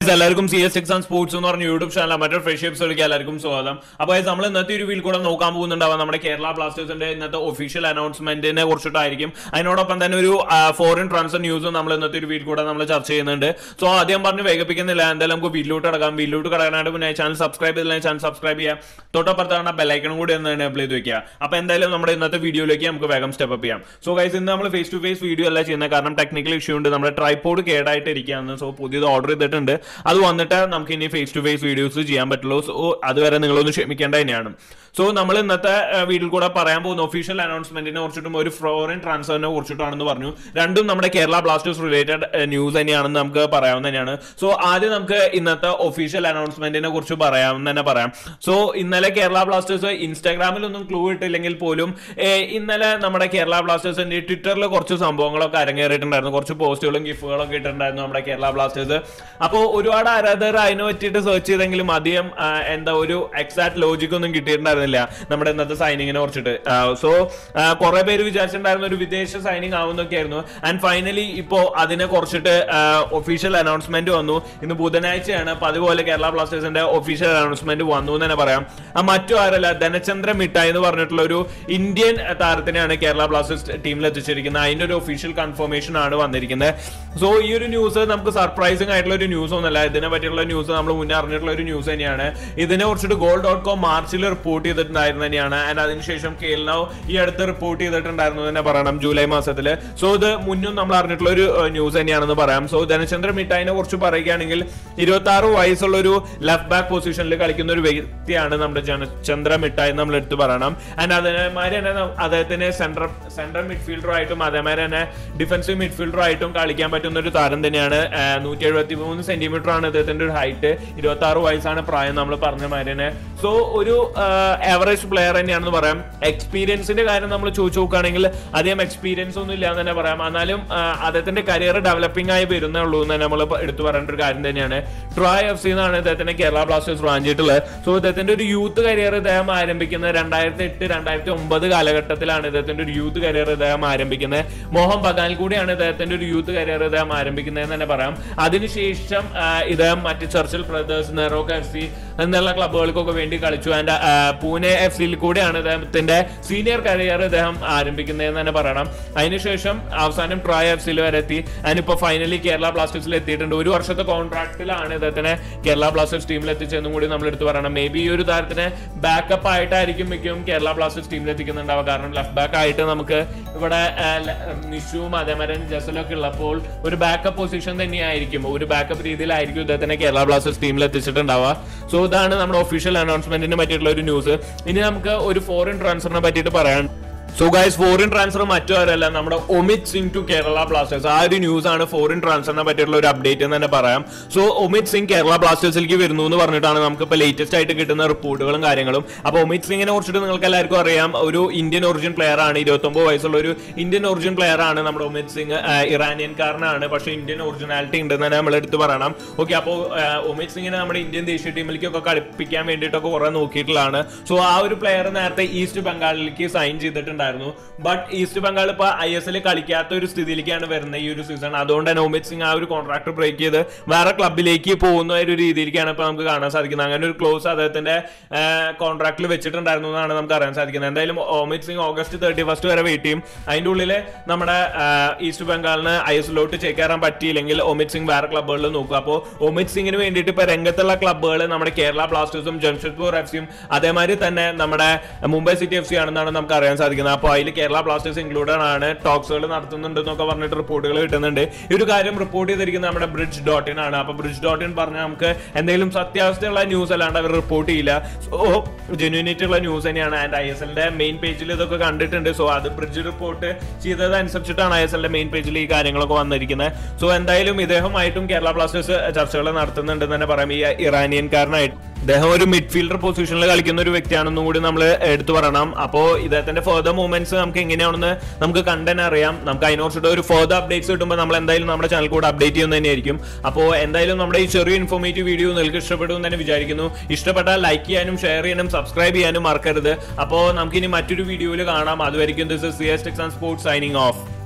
guys എല്ലാവർക്കും C S six and sports എന്ന് പറഞ്ഞ യൂട്യൂബ് ചാനൽ മറ്റൊരു ഫ്രഷ് എപ്പിസോഡിലേക്ക് എല്ലാവർക്കും സ്വാഗതം അപ്പോൾ ഗൈസ് നമ്മൾ ഇന്നത്തെ ഒരു വീൽ കൂടെ നോക്കാൻ പോകുന്നുണ്ടാവും നമ്മുടെ കേരള ബ്ലാസ്റ്റേഴ്സിന്റെ ഇന്നത്തെ ഒഫീഷ്യൽ അനൗൺസ്മെന്റിനെ കുറിച്ചിട്ടായിരിക്കും അതിനോടൊപ്പം തന്നെ ഒരു ഫോറിൻ ട്രാൻസ്ഫർ ന്യൂസും നമ്മൾ ഇന്നത്തെ ഒരു വീൽ കൂടെ നമ്മൾ ചർച്ച ചെയ്യുന്നുണ്ട് സോ ആദ്യം പറഞ്ഞ് വേഗപ്പിക്കുന്നില്ല എന്തായാലും നമുക്ക് വീട്ടിലോട്ട് കിടക്കാം വീട്ടിലോട്ട് കിടക്കാനായിട്ട് പിന്നെ ചാനൽ സബ്സ്ക്രൈബ് ചെയ്തില്ല ചാനൽ സബ്സ്ക്രൈബ് ചെയ്യുക തൊട്ടപ്പുറത്താണ് ബെല്ലൈക്കണും കൂടി ഒന്ന് എനേബിൾ ചെയ്ത് വെക്കുക അപ്പോൾ എന്തായാലും നമ്മുടെ ഇന്നത്തെ വീഡിയോയിലേക്ക് നമുക്ക് വേഗം സ്റ്റെപ്പ് അപ്പ് ചെയ്യാം സോ ഗൈസ് ഇന്ന് നമ്മൾ ഫേസ് ടു ഫേസ് വീഡിയോ അല്ല ചെയ്യുന്നത് കാരണം ടെക്നിക്കൽ ഇഷ്യൂ ഉണ്ട് നമ്മുടെ ട്രൈപോഡ് കേടായിട്ട് ഇരിക്കുകയാണ് സോ പുതിയത് ഓർഡർ ചെയ്തിട്ടുണ്ട് അത് വന്നിട്ട് നമുക്ക് ഇനി ഫേസ് ടു ഫേസ് വീഡിയോസ് ചെയ്യാൻ പറ്റുള്ളൂ സോ അതുവരെ നിങ്ങളൊന്ന് ക്ഷമിക്കേണ്ട തന്നെയാണ് സോ നമ്മൾ ഇന്നത്തെ വീഡിയോയിൽ കൂടെ പറയാൻ പോകുന്ന ഒഫീഷ്യൽ അനൗൺസ്മെന്റിനെ കുറിച്ചിട്ടും ഒരു ഫോറിൻ ട്രാൻസ്ഫറിനെ കുറിച്ചിട്ടാണെന്ന് പറഞ്ഞു രണ്ടും നമ്മുടെ കേരള ബ്ലാസ്റ്റേഴ്സ് റിലേറ്റഡ് ന്യൂസ് തന്നെയാണെന്ന് നമുക്ക് പറയാവുന്ന തന്നെയാണ് സോ ആദ്യം നമുക്ക് ഇന്നത്തെ ഒഫീഷ്യൽ അനൗൺസ്മെന്റിനെ കുറിച്ച് പറയാമെന്ന് തന്നെ പറയാം സോ ഇന്നലെ കേരള ബ്ലാസ്റ്റേഴ്സ് ഇൻസ്റ്റാഗ്രാമിലൊന്നും ക്ലൂ ഇട്ടില്ലെങ്കിൽ പോലും ഏഹ്, ഇന്നലെ നമ്മുടെ കേരള ബ്ലാസ്റ്റേഴ്സിന്റെ ട്വിറ്ററിൽ കുറച്ച് സംഭവങ്ങളൊക്കെ അരങ്ങേറിയിട്ടുണ്ടായിരുന്നു കുറച്ച് പോസ്റ്റുകളും ഗിഫ്റ്റുകളൊക്കെ ഇട്ടിട്ടുണ്ടായിരുന്നു നമ്മുടെ കേരള ബ്ലാസ്റ്റേഴ്സ് അപ്പോൾ ഒരുപാട് ആരാധകർ അതിനെ പറ്റിയിട്ട് സെർച്ച് ചെയ്തെങ്കിലും അധികം ആ, എന്താ ഒരു എക്സാക്ട് ലോജിക് ഒന്നും കിട്ടിയിട്ടുണ്ടായിരുന്നില്ല നമ്മുടെ ഇന്നത്തെ സൈനിങ്ങിനെ കുറിച്ചിട്ട് സോ കുറെ പേര് വിചാരിച്ചിട്ടുണ്ടായിരുന്ന ഒരു വിദേശ സൈനിങ് ആവുന്നൊക്കെ ആയിരുന്നു ആൻഡ് ഫൈനലി ഇപ്പോൾ അതിനെ കുറിച്ചിട്ട് ഒഫീഷ്യൽ അനൗൺസ്മെന്റ് വന്നു ഇന്ന് ബുധനാഴ്ചയാണ് അപ്പൊ അതുപോലെ കേരള ബ്ലാസ്റ്റേഴ്സിന്റെ ഒഫീഷ്യൽ അനൗൺസ്മെന്റ് വന്നു എന്ന് തന്നെ പറയാം ആ മറ്റു ആരല്ല ധനചന്ദ്ര മിഠായി എന്ന് പറഞ്ഞിട്ടുള്ള ഒരു ഇന്ത്യൻ താരത്തിനെയാണ് കേരള ബ്ലാസ്റ്റേഴ്സ് ടീമിൽ എത്തിച്ചിരിക്കുന്നത് അതിന്റെ ഒരു ഒഫീഷ്യൽ കൺഫർമേഷൻ ആണ് വന്നിരിക്കുന്നത് സോ ഈ ഒരു ന്യൂസ് നമുക്ക് സർപ്രൈസിംഗ് ആയിട്ടുള്ള ഒരു ന്യൂസ് ഒന്നല്ല ഇതിനെ പറ്റിയുള്ള ന്യൂസ് നമ്മൾ മുന്നേ അറിഞ്ഞിട്ടുള്ള ഒരു ന്യൂസ് തന്നെയാണ് ഇതിനെ കുറിച്ചിട്ട് ഗോൾ ഡോട്ട് കോം മാർച്ചിൽ റിപ്പോർട്ട് ചെയ്തിട്ടുണ്ടായിരുന്നു തന്നെയാണ് ആൻഡ് അതിനുശേഷം കേരള ഈ അടുത്ത് റിപ്പോർട്ട് ചെയ്തിട്ടുണ്ടായിരുന്നു തന്നെ പറയണം ജൂലൈ മാസത്തിൽ സോ ഇത് മുന്നും നമ്മൾ അറിഞ്ഞിട്ടുള്ള ഒരു ന്യൂസ് തന്നെയാണെന്ന് പറയാം സോ ധനചന്ദ്ര മിഠായിനെ കുറിച്ച് പറയുകയാണെങ്കിൽ ഇരുപത്തി ആറ് വയസ്സുള്ള ഒരു ലെഫ്റ്റ് ബാക്ക് പൊസിഷനിൽ കളിക്കുന്ന ഒരു വ്യക്തിയാണ് നമ്മുടെ ജനചന്ദ്ര മിഠായി നമ്മൾ എടുത്തു പറയണം ആൻഡ് അതേമാതിരി തന്നെ ന- അദ്ദേഹത്തിന് സെൻട്രൽ സെൻട്രൽ മിഡ്ഫീൽഡർ ആയിട്ടും അതേമാതിരി തന്നെ ഡിഫൻസീവ് മിഡ്ഫീൽഡർ ആയിട്ടും കളിക്കാൻ പറ്റുന്ന ഒരു താരം തന്നെയാണ് നൂറ്റി എഴുപത്തി മൂന്ന് സെന്റിമീറ്റർ ആണ് അദ്ദേഹത്തിന്റെ ഒരു ഹൈറ്റ് ഇരുപത്തി ആറ് വയസ്സാണ് പ്രായം നമ്മൾ പറഞ്ഞ മാതിരി തന്നെ സോ ഒരു ആവറേജ് പ്ലെയർ തന്നെയാണെന്ന് പറയാം എക്സ്പീരിയൻസിന്റെ കാര്യം നമ്മൾ ചോദിച്ചു നോക്കുകയാണെങ്കിൽ അധികം എക്സ്പീരിയൻസ് ഒന്നും ഇല്ല എന്ന് തന്നെ പറയാം എന്നാലും ആ, അദ്ദേഹത്തിന്റെ കരിയർ ഡെവലപ്പിംഗ് ആയി വരുന്നേ ഉള്ളൂ എന്ന് നമ്മൾ എടുത്തു പറയേണ്ട ഒരു കാര്യം തന്നെയാണ് ട്രോയ് എഫ് സി എന്നാണ് ഇദ്ദേഹത്തിന്റെ കേരള ബ്ലാസ്റ്റേഴ്സ് ബ്രാഞ്ച് ചെയ്തിട്ടുള്ളത് സോ ഇദ്ദേഹത്തിന്റെ ഒരു യൂത്ത് കരിയർ ഇദ്ദേഹം ആരംഭിക്കുന്നത് രണ്ടായിരത്തി എട്ട് രണ്ടായിരത്തി ഒമ്പത് കാലഘട്ടത്തിലാണ് ഇദ്ദേഹത്തിന്റെ ഒരു യൂത്ത് കരിയർ ഇദ്ദേഹം ആരംഭിക്കുന്നത് മോഹൻ ബഗാൻ കൂടിയാണ് ഇദ്ദേഹത്തിന്റെ ഒരു യൂത്ത് കരിയർ ഇദ്ദേഹം ആരംഭിക്കുന്നത് എന്ന് തന്നെ പറയാം അതിനുശേഷം ആ, ഇദ്ദേഹം മറ്റ് Churchill brothers Neroca F C എന്നുള്ള ക്ലബുകൾക്കൊക്കെ വേണ്ടി കളിച്ചു ആൻഡ് പൂനെ എഫ് സിയിൽ കൂടെയാണ് ഇദ്ദേഹത്തിന്റെ സീനിയർ കരിയർ ഇദ്ദേഹം ആരംഭിക്കുന്നതെന്ന് തന്നെ പറയണം അതിനുശേഷം അവസാനം ട്രോയ് എഫ് സിയിൽ വരെ എത്തി അതിനിപ്പോ ഫൈനലി കേരള ബ്ലാസ്റ്റേഴ്സിൽ എത്തിയിട്ടുണ്ട് ഒരു വർഷത്തെ കോൺട്രാക്റ്റിലാണ് ഇദ്ദേഹത്തിനെ കേരള ബ്ലാസ്റ്റേഴ്സ് ടീമിൽ എത്തിച്ചതെന്നും കൂടി നമ്മൾ എടുത്ത് പറയണം മേ ബി ഈ ഒരു താരത്തിനെ ബാക്കപ്പ് ആയിട്ടായിരിക്കും മിക്കവും കേരള ബ്ലാസ്റ്റേഴ്സ് ടീമിൽ എത്തിക്കുന്നുണ്ടാവുക കാരണം ലെഫ്റ്റ് ബാക്ക് ആയിട്ട് നമുക്ക് ഇവിടെ ആ, ല- നിഷുവും അതേമാതിരി ജസലും ഒക്കെ ഉള്ളപ്പോൾ ഒരു ബാക്കപ്പ് പൊസിഷൻ തന്നെയായിരിക്കും ഒരു ബാക്കപ്പ് രീതിയിലായിരിക്കും ഇദ്ദേഹത്തിനെ കേരള ബ്ലാസ്റ്റേഴ്സ് ടീമിൽ എത്തിച്ചിട്ടുണ്ടാവുക സോ ഇതാണ് നമ്മുടെ ഒഫീഷ്യൽ അനൗൺസ്മെന്റിനെ പറ്റിയിട്ടുള്ള ഒരു ന്യൂസ് ഇനി നമുക്ക് ഒരു ഫോറിൻ ട്രാൻസ്ഫറിനെ പറ്റിയിട്ട് പറയാൻ സോ ഗൈസ് ഫോറിൻ ട്രാൻസ്ഫർ മറ്റൊരല്ല നമ്മുടെ ഒമിത് സിംഗ് ടു കേരള ബ്ലാസ്റ്റേഴ്സ് ആ ഒരു ന്യൂസ് ആണ് ഫോറിൻ ട്രാൻസ്ഫറിനെ പറ്റിയിട്ടുള്ള ഒരു അപ്ഡേറ്റ് എന്ന് തന്നെ പറയാം സോ ഒമിത് സിംഗ് കേരള ബ്ലാസ്റ്റേഴ്സിലേക്ക് വരുന്നു എന്ന് പറഞ്ഞിട്ടാണ് നമുക്ക് ഇപ്പോൾ ലേറ്റസ്റ്റ് ആയിട്ട് കിട്ടുന്ന റിപ്പോർട്ടുകളും കാര്യങ്ങളും അപ്പോൾ ഒമിത് സിംഗിനെ കുറിച്ചിട്ട് നിങ്ങൾക്ക് എല്ലാവർക്കും അറിയാം ഒരു ഇന്ത്യൻ ഒറിജിൻ പ്ലെയർ ആണ് ഇരുപത്തൊമ്പത് വയസ്സുള്ള ഒരു ഇന്ത്യൻ ഒറിജിൻ പ്ലെയർ ആണ് നമ്മുടെ ഒമിത് സിംഗ് ഇറാനിയൻകാരനാണ് പക്ഷേ ഇന്ത്യൻ ഒറിജിനാലിറ്റി ഉണ്ടെന്ന് തന്നെ നമ്മൾ എടുത്ത് പറയണം ഓക്കെ അപ്പോൾ ഒമിത് സിംഗിനെ നമ്മുടെ ഇന്ത്യൻ ദേശീയ ടീമിലേക്കൊക്കെ കളിപ്പിക്കാൻ വേണ്ടിയിട്ടൊക്കെ കുറെ നോക്കിയിട്ടുള്ളതാണ് സോ ആ ഒരു പ്ലെയർ നേരത്തെ ഈസ്റ്റ് ബംഗാളിലേക്ക് സൈൻ ചെയ്തിട്ടുണ്ടായിരുന്നു ബട്ട് ഈസ്റ്റ് ബംഗാൾ ഇപ്പൊ ഐ എസ് എൽ കളിക്കാത്ത ഒരു സ്ഥിതിയിലേക്കാണ് വരുന്നത് ഈ ഒരു സീസൺ അതുകൊണ്ട് തന്നെ ഒമിത് സിംഗ് ആ ഒരു കോൺട്രാക്ട് ബ്രേക്ക് ചെയ്ത് വേറെ ക്ലബിലേക്ക് പോകുന്ന ഒരു രീതിയിലേക്കാണ് ഇപ്പൊ നമുക്ക് കാണാൻ സാധിക്കുന്നത് അങ്ങനെ ഒരു ക്ലോസ് അദ്ദേഹത്തിന്റെ കോൺട്രാക്റ്റിൽ വെച്ചിട്ടുണ്ടായിരുന്നു എന്നാണ് നമുക്ക് അറിയാൻ സാധിക്കുന്നത് എന്തായാലും Omit Singh August thirty first വരെ വെയിറ്റ് ചെയ്യും അതിന്റെ ഉള്ളിൽ നമ്മുടെ ആ, ഈസ്റ്റ് ബംഗാളിന് ഐ എസ് എല്ലോട്ട് ചേക്കേറാൻ പറ്റിയില്ലെങ്കിൽ ഒമിത് സിംഗ് വേറെ ക്ലബ്ബുകളിൽ നോക്കുക അപ്പോൾ ഒമിത് സിംഗിന് വേണ്ടിയിട്ട് ഇപ്പൊ രംഗത്തുള്ള ക്ലബ്ബുകൾ നമ്മുടെ കേരള ബ്ലാസ്റ്റേഴ്സും ജംഷഡ്പൂർ എഫ് സിയും അതേമാതിരി തന്നെ നമ്മുടെ മുംബൈ സിറ്റി എഫ് സി ആണെന്നാണ് നമുക്ക് അറിയാൻ സാധിക്കുന്നത് അപ്പോൾ അതിൽ കേരള ബ്ലാസ്റ്റേഴ്സ് ഇൻക്ലൂഡഡ് ആണ് ടോക്സുകൾ നടത്തുന്നുണ്ട് എന്നൊക്കെ പറഞ്ഞിട്ട് റിപ്പോർട്ടുകൾ കിട്ടുന്നുണ്ട് ഈ ഒരു കാര്യം റിപ്പോർട്ട് ചെയ്തിരിക്കുന്നത് നമ്മുടെ ബ്രിഡ്ജ് ഡോട്ട് ഇൻ ആണ് അപ്പോൾ ബ്രിഡ്ജ് ഡോട്ട് ഇൻ പറഞ്ഞാൽ നമുക്ക് എന്തെങ്കിലും സത്യാവസ്ഥയുള്ള ന്യൂസ് അല്ലാണ്ട് അവർ റിപ്പോർട്ട് ചെയ്യില്ല സോ ജെന്യൂനിറ്റി ഉള്ള ന്യൂസ് തന്നെയാണ് ആൻഡ് ഐ എസ് എല്ലിന്റെ മെയിൻ പേജിൽ ഇതൊക്കെ കണ്ടിട്ടുണ്ട് സോ അത് ബ്രിഡ്ജ് റിപ്പോർട്ട് ചെയ്തതനുസരിച്ചിട്ടാണ് ഐ എസ് എല്ലിന്റെ മെയിൻ പേജിൽ ഈ കാര്യങ്ങളൊക്കെ വന്നിരിക്കുന്നത് സോ എന്തായാലും ഇദ്ദേഹമായിട്ടും കേരള ബ്ലാസ്റ്റേഴ്സ് ചർച്ചകൾ നടത്തുന്നുണ്ടെന്ന് തന്നെ പറയാം ഈ ഇറാനിയൻകാരനായിട്ട് ഇദ്ദേഹം ഒരു മിഡ്ഫീൽഡർ പൊസിഷനിൽ കളിക്കുന്ന ഒരു വ്യക്തിയാണെന്നും കൂടി നമ്മൾ എടുത്തു പറയണം അപ്പോൾ ഇദ്ദേഹത്തിന്റെ ഫെർദർ മൂവ്മെന്റ്സ് നമുക്ക് എങ്ങനെയാണെന്ന് നമുക്ക് കണ്ടന്നെ അറിയാം നമുക്ക് അതിനോട് ഒരു ഫെർദർ അപ്ഡേറ്റ്സ് കിട്ടുമ്പോൾ നമ്മൾ എന്തായാലും നമ്മുടെ ചാനൽ കൂടെ അപ്ഡേറ്റ് ചെയ്യുന്നത് തന്നെയായിരിക്കും അപ്പോൾ എന്തായാലും നമ്മുടെ ഈ ചെറിയ ഇൻഫോർമേറ്റീവ് വീഡിയോ നിങ്ങൾക്ക് ഇഷ്ടപ്പെടും തന്നെ വിചാരിക്കുന്നു ഇഷ്ടപ്പെട്ടാൽ ലൈക്ക് ചെയ്യാനും ഷെയർ ചെയ്യാനും സബ്സ്ക്രൈബ് ചെയ്യാനും മറക്കരുത് അപ്പോൾ നമുക്കിനി മറ്റൊരു വീഡിയോയിൽ കാണാം അതുവരെയും this is C S techs and sports signing of